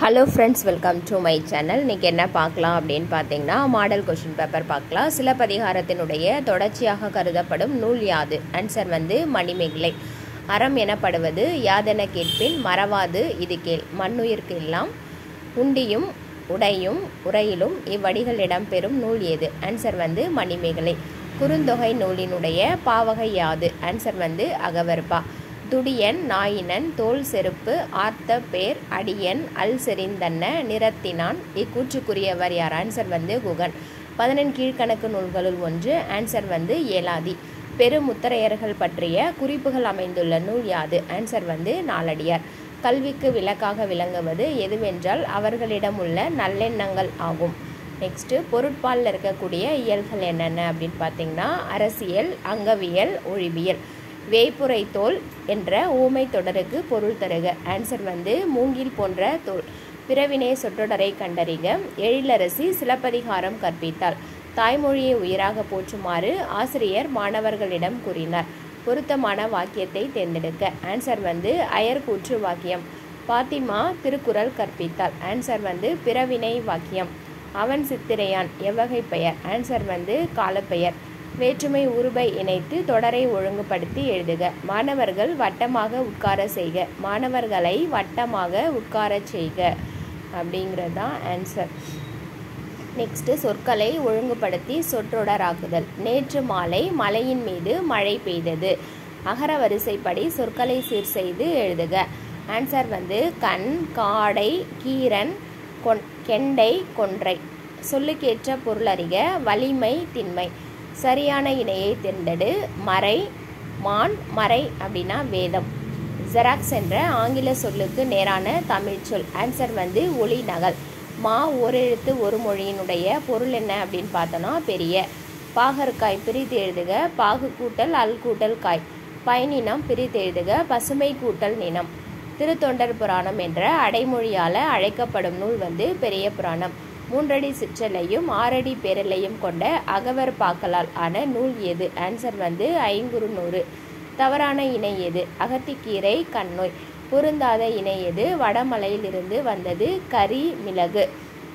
hello friends welcome to my channel இன்றைக்கி என்ன பார்க்கலாம் அப்படின்னு பார்த்தீங்கன்னா மாடல் கொஷின் பேப்பர் பார்க்கலாம் சிலப்பதிகாரத்தினுடைய தொடர்ச்சியாக கருதப்படும் நூல் யாது ஆன்சர் வந்து மணிமேகலை அறம் எனப்படுவது யாதென கேட்பின் மறவாது இது கேள் மண்ணுயிர்க்கு எல்லாம் உண்டியும் உடையும் உரையிலும் இவ்வடிகள் இடம்பெறும் நூல் ஏது ஆன்சர் வந்து மணிமேகலை குறுந்தொகை நூலினுடைய பாவகை யாது ஆன்சர் வந்து அகவர்பா துடியன் நாயினன் தோல் செருப்பு ஆர்த்த பேர் அடியன் அல் செறிந்தன்ன நிறத்தினான் இக்கூற்றுக்குரியவர் யார் ஆன்சர் வந்து குகன் பதினெண் கீழ்கணக்கு நூல்களுள் ஒன்று ஆன்சர் வந்து ஏலாதி பெருமுத்தரையர்கள் பற்றிய குறிப்புகள் அமைந்துள்ள நூல் யாது ஆன்சர் வந்து நாலடியார் கல்விக்கு விளக்காக விளங்குவது எதுவென்றால் அவர்களிடம் உள்ள நல்லெண்ணங்கள் ஆகும் நெக்ஸ்ட்டு பொருட்பாலில் இருக்கக்கூடிய இயல்கள் என்னென்ன அப்படின்னு பார்த்தீங்கன்னா அரசியல் அங்கவியல் ஒழிவியல் வேய்ப்புரை தோல் என்ற ஊமை தொடருக்கு பொருள் தருக ஆன்சர் வந்து மூங்கில் போன்ற தோல் பிறவினை சொற்றொடரை கண்டறிக எழிலரசி சிலப்பதிகாரம் கற்பித்தாள் தாய்மொழியை உயிராக போற்றுமாறு ஆசிரியர் மாணவர்களிடம் கூறினார் பொருத்தமான வாக்கியத்தை தேர்ந்தெடுக்க ஆன்சர் வந்து அயர்கூற்று வாக்கியம் பாத்திமா திருக்குறள் கற்பித்தாள் ஆன்சர் வந்து பிறவினை வாக்கியம் அவன் சித்திரையான் எவ்வகை பெயர் ஆன்சர் வந்து காலப்பெயர் வேற்றுமை உருபை இணைத்து தொடரை ஒழுங்குபடுத்தி எழுதுக மாணவர்கள் வட்டமாக உட்கார செய்க மாணவர்களை வட்டமாக உட்கார செய்க அப்படிங்கிறது தான் ஆன்சர் நெக்ஸ்ட்டு சொற்களை ஒழுங்குபடுத்தி சொற்றொடராக்குதல் நேற்று மாலை மலையின் மீது மழை பெய்தது அகர வரிசைப்படி சொற்களை சீர் செய்து எழுதுக ஆன்சர் வந்து கண் காடை கீரன் கொன் கெண்டை கொன்றை சொல்லுக்கேற்ற பொருளறிக வலிமை திண்மை சரியான இணையை தேர்ந்தெடு மறை மான் மறை அப்படின்னா வேதம் ஜெராக்ஸ் என்ற ஆங்கில சொல்லுக்கு நேரான தமிழ் சொல் ஆன்சர் வந்து ஒளி நகல் மா ஒரு எழுத்து ஒரு மொழியினுடைய பொருள் என்ன அப்படின்னு பார்த்தோன்னா பெரிய பாகற்காய் பிரித்து எழுதுக பாகு கூட்டல் அல் கூட்டல் காய் பயனினம் பிரித்து எழுதுக பசுமை கூட்டல் நினம் திருத்தொண்டர் புராணம் என்ற அடைமொழியால் அழைக்கப்படும் நூல் வந்து பெரிய புராணம் மூன்றடி சிற்றலையும் ஆறடி பேரலையும் கொண்ட அகவர் பாக்கலால் ஆன நூல் எது ஆன்சர் வந்து ஐங்குறு நூறு தவறான இணை எது அகத்திக்கீரை கண்ணோய் பொருந்தாத இணை எது வடமலையிலிருந்து வந்தது கரி மிளகு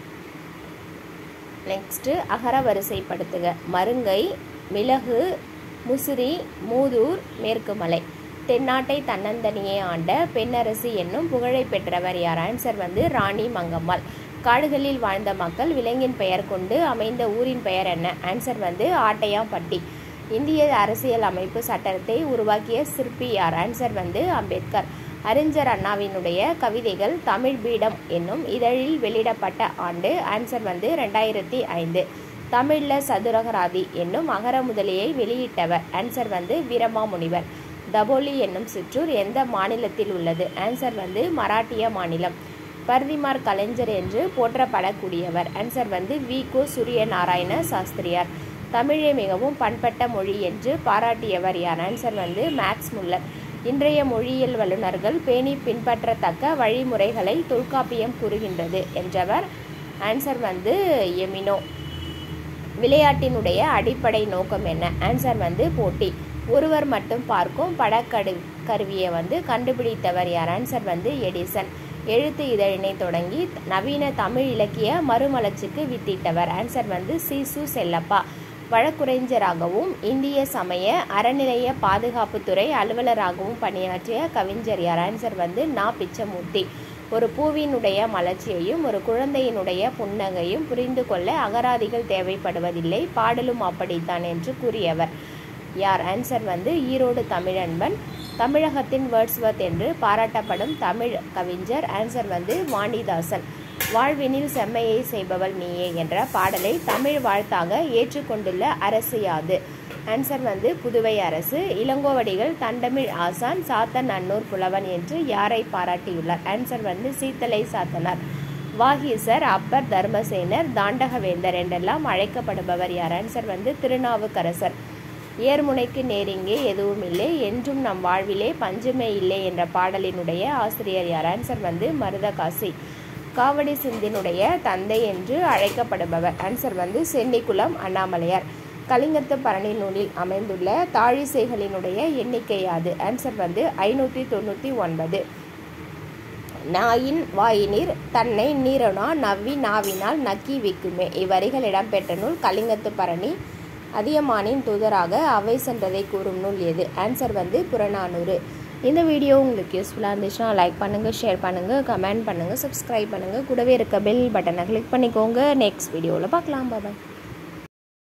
நெக்ஸ்ட்டு அகர வரிசைப்படுத்துக மருங்கை மிளகு முசிறி மூதூர் மேற்கு மலை தென்னாட்டை தன்னந்தனியே ஆண்ட பெண்ணரசி என்னும் புகழை பெற்றவர் யார் ஆன்சர் வந்து ராணி மங்கம்மாள் காடுகளில் வாழ்ந்த மக்கள் விலங்கின் பெயர் கொண்டு அமைந்த ஊரின் பெயர் என்ன ஆன்சர் வந்து ஆட்டையாம்பட்டி இந்திய அரசியல் அமைப்பு சட்டத்தை உருவாக்கிய சிற்பி யார் ஆன்சர் வந்து அம்பேத்கர் அறிஞர் அண்ணாவினுடைய கவிதைகள் தமிழ் பீடம் என்னும் இதழில் வெளியிடப்பட்ட ஆண்டு ஆன்சர் வந்து ரெண்டாயிரத்தி ஐந்து தமிழில் சதுரகராதி என்னும் அகர முதலியை வெளியிட்டவர் ஆன்சர் வந்து வீரமாமுனிவர் தபோலி என்னும் சிற்றூர் எந்த மாநிலத்தில் உள்ளது ஆன்சர் வந்து மராட்டிய மாநிலம் பர்திமார் கலைஞர் என்று போற்றப்படக்கூடியவர் ஆன்சர் வந்து வி கு சூரிய நாராயண சாஸ்திரியார் தமிழை மிகவும் பண்பட்ட மொழி என்று பாராட்டியவர் யார் ஆன்சர் வந்து மேக்ஸ் முல்லர் இன்றைய மொழியியல் வல்லுநர்கள் பேணி பின்பற்றத்தக்க வழிமுறைகளை தொல்காப்பியம் கூறுகின்றது என்றவர் ஆன்சர் வந்து எமினோ விளையாட்டினுடைய அடிப்படை நோக்கம் என்ன ஆன்சர் வந்து போட்டி ஒருவர் மட்டும் பார்க்கும் படக்கடு கருவியை வந்து கண்டுபிடித்தவர் யார் ஆன்சர் வந்து எடிசன் எழுத்து இதழினை தொடங்கி நவீன தமிழ் இலக்கிய மறுமலர்ச்சிக்கு வித்திட்டவர் ஆன்சர் வந்து சிசு செல்லப்பா வழக்குரைஞராகவும் இந்திய சமய அறநிலைய பாதுகாப்புத்துறை அலுவலராகவும் பணியாற்றிய கவிஞர் யார் ஆன்சர் வந்து நா பிச்சமூர்த்தி ஒரு பூவினுடைய மலர்ச்சியையும் ஒரு குழந்தையினுடைய புன்னகையும் புரிந்து கொள்ள அகராதிகள் தேவைப்படுவதில்லை பாடலும் அப்படித்தான் என்று கூறியவர் யார் ஆன்சர் வந்து ஈரோடு தமிழன்பன் தமிழகத்தின் வேர்ட்ஸ்வர்த் என்று பாராட்டப்படும் தமிழ் கவிஞர் ஆன்சர் வந்து வாணிதாசன் வாழ்வினில் செம்மையை செய்பவள் நீயே என்ற பாடலை தமிழ் வாழ்த்தாக ஏற்றுக்கொண்டுள்ள அரசு யாது ஆன்சர் வந்து புதுவை அரசு இளங்கோவடிகள் தண்டமிழ் ஆசான் சாத்தன் அன்னூர் புலவன் என்று யாரை பாராட்டியுள்ளார் ஆன்சர் வந்து சீத்தலை சாத்தனார் வாகீசர் அப்பர் தர்மசேனர் தாண்டகவேந்தர் என்றெல்லாம் அழைக்கப்படுபவர் யார் ஆன்சர் வந்து திருநாவுக்கரசர் ஏர்முனைக்கு நேரிங்கே எதுவும் இல்லை என்றும் நம் வாழ்விலே பஞ்சமே இல்லை என்ற பாடலினுடைய ஆசிரியர் யார் ஆன்சர் வந்து மருதகாசி காவடி சிந்தினுடைய தந்தை என்று அழைக்கப்படுபவர் ஆன்சர் வந்து சென்னிக்குளம் அண்ணாமலையார் கலிங்கத்து பரணி நூலில் அமைந்துள்ள தாழிசைகளினுடைய எண்ணிக்கை யாது ஆன்சர் வந்து ஐநூற்றி தொண்ணூற்றி ஒன்பது நாயின் வாயினீர் தன்னை நீரனா நவ்வி நாவினால் நக்கி விக்குமே இவ்வரிகள் இடம்பெற்ற நூல் கலிங்கத்து பரணி அதியமானின் தூதராக அவை சென்றதை கூறும் நூல் எது ஆன்சர் வந்து புறநானூறு இந்த வீடியோ உங்களுக்கு யூஸ்ஃபுல்லாக இருந்துச்சுன்னா லைக் பண்ணுங்கள் ஷேர் பண்ணுங்கள் கமெண்ட் பண்ணுங்கள் சப்ஸ்கிரைப் பண்ணுங்கள் கூடவே இருக்க பெல் பட்டனை கிளிக் பண்ணிக்கோங்க நெக்ஸ்ட் வீடியோவில் பார்க்கலாம் பாய்